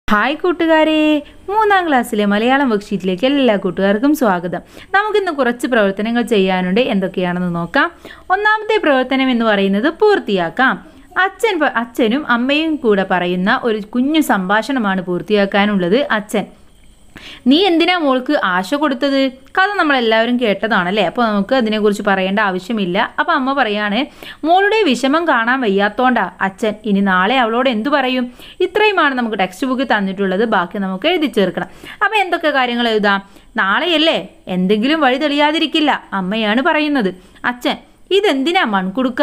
hi കൂട്ടുകാരെ മൂന്നാം ക്ലാസ്സിലെ മലയാളം വർക്ക്ഷീറ്റിലേക്ക് എല്ലാ കൂട്ടുകാർക്കും സ്വാഗതം നമുക്കിന്ന് കുറച്ച് പ്രവർത്തനങ്ങൾ ചെയ്യാനുണ്ട് എന്തൊക്കെയാണെന്ന് നോക്കാം ഒന്നാമത്തെ പ്രവർത്തനം എന്ന് പറയുന്നത് പൂർത്തിയാക്കാം അച്ഛൻ പ- അച്ഛനും അമ്മയും കൂടെ പറയുന്ന ഒരു കുഞ്ഞു സംഭാഷണമാണ് പൂർത്തിയാക്കാനുള്ളത് അച്ഛൻ നീ എന്തിനാ മോൾക്ക് ആശ കൊടുത്തത് കഥ നമ്മളെല്ലാവരും കേട്ടതാണല്ലേ അപ്പോൾ നമുക്ക് അതിനെക്കുറിച്ച് പറയേണ്ട ആവശ്യമില്ല അപ്പോൾ അമ്മ പറയാണ് മോളുടെ വിഷമം കാണാൻ വയ്യാത്തോണ്ടാ അച്ഛൻ ഇനി നാളെ അവളോട് എന്തു പറയും ഇത്രയുമാണ് നമുക്ക് ടെക്സ്റ്റ് ബുക്കിൽ തന്നിട്ടുള്ളത് ബാക്കി നമുക്ക് എഴുതി ചേർക്കണം അപ്പോൾ എന്തൊക്കെ കാര്യങ്ങൾ എഴുതാം നാളെയല്ലേ എന്തെങ്കിലും വഴി തെളിയാതിരിക്കില്ല അമ്മയാണ് പറയുന്നത് അച്ഛൻ ഇതെന്തിനാ മൺകുടുക്ക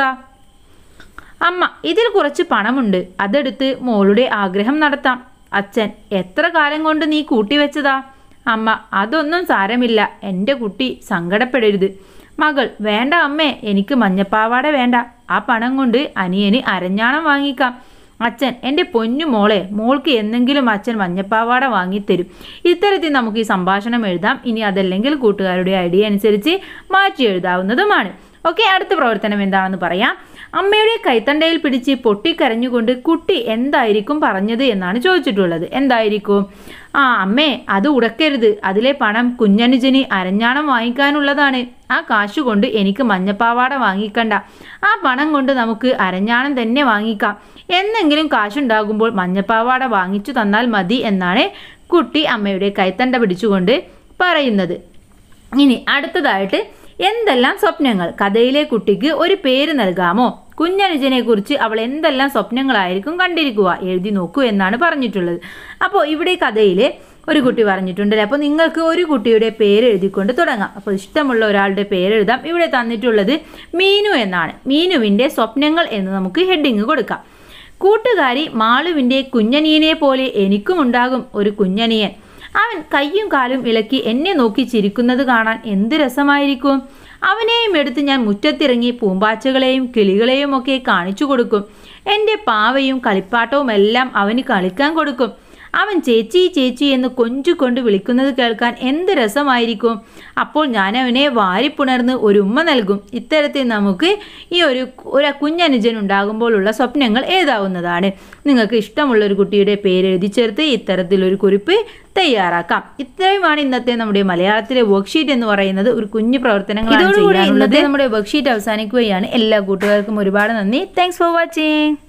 അമ്മ ഇതിൽ കുറച്ച് പണമുണ്ട് അതെടുത്ത് മോളുടെ ആഗ്രഹം നടത്താം അച്ഛൻ എത്ര കാലം കൊണ്ട് നീ കൂട്ടിവെച്ചതാ അമ്മ അതൊന്നും സാരമില്ല എൻ്റെ കുട്ടി സങ്കടപ്പെടരുത് മകൾ വേണ്ട അമ്മേ എനിക്ക് മഞ്ഞപ്പാവാട വേണ്ട ആ പണം കൊണ്ട് അനിയന് അരഞ്ഞാണം വാങ്ങിക്കാം അച്ഛൻ എൻ്റെ പൊന്നു മോളെ മോൾക്ക് എന്തെങ്കിലും അച്ഛൻ മഞ്ഞപ്പാവാട വാങ്ങിത്തരും ഇത്തരത്തിൽ നമുക്ക് ഈ സംഭാഷണം എഴുതാം ഇനി അതല്ലെങ്കിൽ കൂട്ടുകാരുടെ ഐഡിയ അനുസരിച്ച് മാറ്റി എഴുതാവുന്നതുമാണ് ഓക്കെ അടുത്ത പ്രവർത്തനം എന്താണെന്ന് പറയാം അമ്മയുടെ കൈത്തണ്ടയിൽ പിടിച്ച് പൊട്ടിക്കരഞ്ഞുകൊണ്ട് കുട്ടി എന്തായിരിക്കും പറഞ്ഞത് എന്നാണ് ചോദിച്ചിട്ടുള്ളത് എന്തായിരിക്കും ആ അമ്മേ അത് ഉടക്കരുത് അതിലെ പണം കുഞ്ഞനുജന് അരഞ്ഞാണം വാങ്ങിക്കാനുള്ളതാണ് ആ കാശ് കൊണ്ട് എനിക്ക് മഞ്ഞപ്പാവാട വാങ്ങിക്കണ്ട ആ പണം കൊണ്ട് നമുക്ക് അരഞ്ഞാണം തന്നെ വാങ്ങിക്കാം എന്നെങ്കിലും കാശുണ്ടാകുമ്പോൾ മഞ്ഞപ്പാവാട വാങ്ങിച്ചു തന്നാൽ മതി എന്നാണ് കുട്ടി അമ്മയുടെ കൈത്തണ്ട പിടിച്ചുകൊണ്ട് പറയുന്നത് ഇനി അടുത്തതായിട്ട് എന്തെല്ലാം സ്വപ്നങ്ങൾ കഥയിലെ കുട്ടിക്ക് ഒരു പേര് നൽകാമോ കുഞ്ഞനുജനെ കുറിച്ച് അവൾ എന്തെല്ലാം സ്വപ്നങ്ങളായിരിക്കും കണ്ടിരിക്കുക എഴുതി നോക്കൂ എന്നാണ് പറഞ്ഞിട്ടുള്ളത് അപ്പോൾ ഇവിടെ കഥയിൽ ഒരു കുട്ടി പറഞ്ഞിട്ടുണ്ട് അപ്പോൾ നിങ്ങൾക്ക് ഒരു കുട്ടിയുടെ പേര് എഴുതിക്കൊണ്ട് തുടങ്ങാം അപ്പോൾ ഇഷ്ടമുള്ള ഒരാളുടെ പേര് എഴുതാം ഇവിടെ തന്നിട്ടുള്ളത് മീനു എന്നാണ് മീനുവിൻ്റെ സ്വപ്നങ്ങൾ എന്ന് നമുക്ക് ഹെഡിങ് കൊടുക്കാം കൂട്ടുകാരി മാളുവിൻ്റെ കുഞ്ഞനിയനെ പോലെ എനിക്കും ഉണ്ടാകും ഒരു കുഞ്ഞനിയൻ അവൻ കയ്യും കാലും ഇളക്കി എന്നെ നോക്കി ചിരിക്കുന്നത് കാണാൻ എന്ത് രസമായിരിക്കും അവനെയും എടുത്ത് ഞാൻ മുറ്റത്തിറങ്ങി പൂമ്പാച്ചകളെയും കിളികളെയും ഒക്കെ കാണിച്ചു കൊടുക്കും എൻ്റെ പാവയും കളിപ്പാട്ടവും എല്ലാം അവന് കളിക്കാൻ കൊടുക്കും അവൻ ചേച്ചി ചേച്ചി എന്ന് കൊഞ്ചുകൊണ്ട് വിളിക്കുന്നത് കേൾക്കാൻ എന്ത് രസമായിരിക്കും അപ്പോൾ ഞാൻ അവനെ വാരിപ്പുണർന്ന് ഒരു ഉമ്മ നൽകും ഇത്തരത്തിൽ നമുക്ക് ഈ ഒരു ഒരു കുഞ്ഞനുജൻ ഉണ്ടാകുമ്പോഴുള്ള സ്വപ്നങ്ങൾ എഴുതാവുന്നതാണ് നിങ്ങൾക്ക് ഇഷ്ടമുള്ള ഒരു കുട്ടിയുടെ പേര് എഴുതി ചേർത്ത് ഇത്തരത്തിലൊരു കുറിപ്പ് തയ്യാറാക്കാം ഇത്രയുമാണ് ഇന്നത്തെ നമ്മുടെ മലയാളത്തിലെ വർക്ക്ഷീറ്റ് എന്ന് പറയുന്നത് ഒരു കുഞ്ഞു പ്രവർത്തനങ്ങളാണ് ചെയ്യാനുള്ളത് നമ്മുടെ വർക്ക്ഷീറ്റ് അവസാനിക്കുകയാണ് എല്ലാ കൂട്ടുകാർക്കും ഒരുപാട് നന്ദി താങ്ക്സ് ഫോർ വാച്ചിങ്